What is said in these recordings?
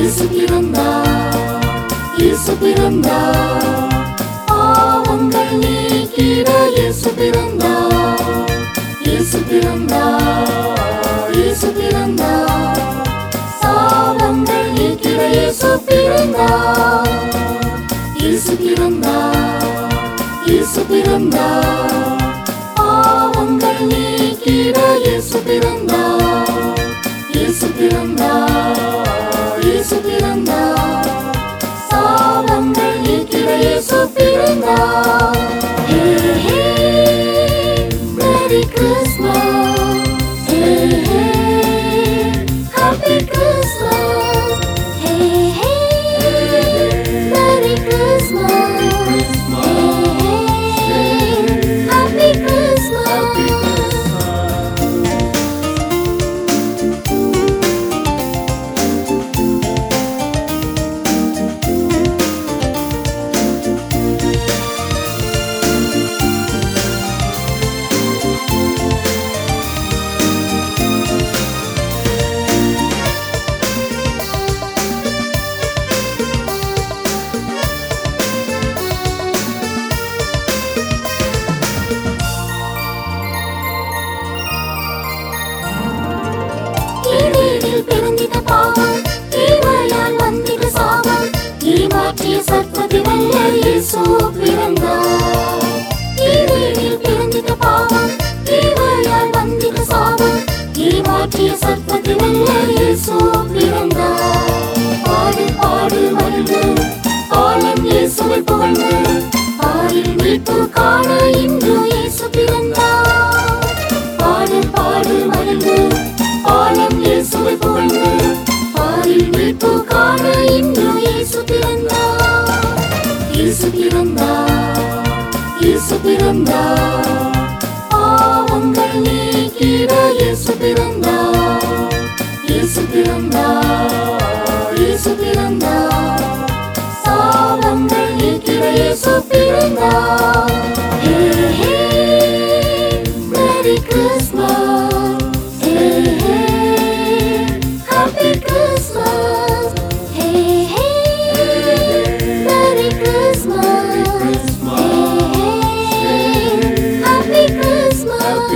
இயேசு பிறந்தார் இயேசு பிறந்தார் பாவங்கள் நீக்கிட இயேசு பிறந்தார் இயேசு பிறந்தார் இயேசு பிறந்தார் சாபங்கள் நீக்கிட இயேசு பிறந்தார் இயேசு பிறந்தார் இயேசு பிறந்தார் பாவங்கள் நீக்கிட இயேசு பிறந்தார் இயேசு பிறந்தார் இயேசு பிறந்தார் சாபங்கள் நீக்கிட இயேசு பிறந்தார் hey hey merry Christmas hey hey happy Christmas hey hey merry Christmas hey hey happy Christmas ஏழேழில் பிறந்திட பாவம் ஏழையால் வந்திட சாபம் ஏமாற்றிய சற்பதி வல்ல இயேசு பிறந்தார் ஏழேழில் பிறந்திட பாவம் ஏழையால் வந்திட சாபம் ஏமாற்றிய சற்பதி வல்ல இயேசு பிறந்தார் பாடு பாடு மகிழ்ந்து காலம் இயேசுவை புகழ்ந்து பாரில் மீட்பு காண இன்று இயேசு பிறந்தார் பாடு பாடு மகிழ்ந்து பாலம் இயேசுவை புகழ்ந்து பாரில் மீட்பு காண இன்று இயேசு பிறந்தார் இயேசு பிறந்தார் இயேசு பிறந்தார் பாவங்கள் நீக்கிட இயேசு பிறந்தார் இயேசு பிறந்தார் இயேசு பிறந்தார் சாபங்கள் நீக்கிட இயேசு பிறந்தார் hey hey merry Christmas hey hey happy Christmas hey hey merry Christmas hey hey happy Christmas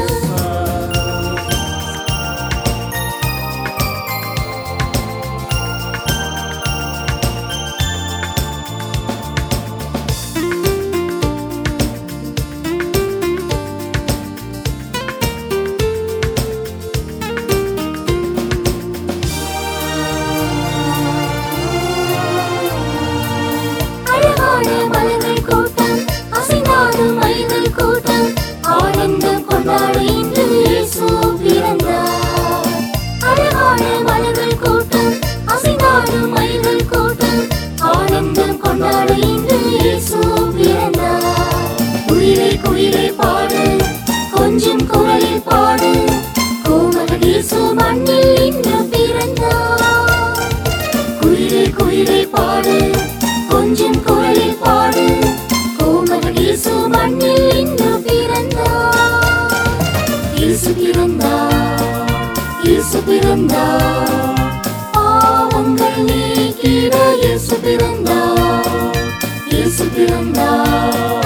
அழகான மலர்கள் கூட்டம் அசைந்தாடும் மயில்கள் கூட்டம் ஆனந்தம் கொண்டாட இன்று இயேசு பிறந்தார் அழகான மலர்கள் கூட்டம் அசைந்தாடும் மயில்கள் கூட்டம் ஆனந்தம் கொண்டாட இன்று இயேசு பிறந்தார் குயிலே குயிலே பாடு கொஞ்சம் குரலில் பாடு கோமக இயேசு மண்ணில் இன்று பிறந்தார் குயிலே குயிலே பாடு கொஞ்சம் குரலில் பாடு கோமகன் இயேசு மண்ணில் இன்று பிறந்தார் இயேசு பிறந்தார் இயேசு பிறந்தார் பாவங்கள் நீக்கிட இயேசு பிறந்தார் இயேசு பிறந்தார்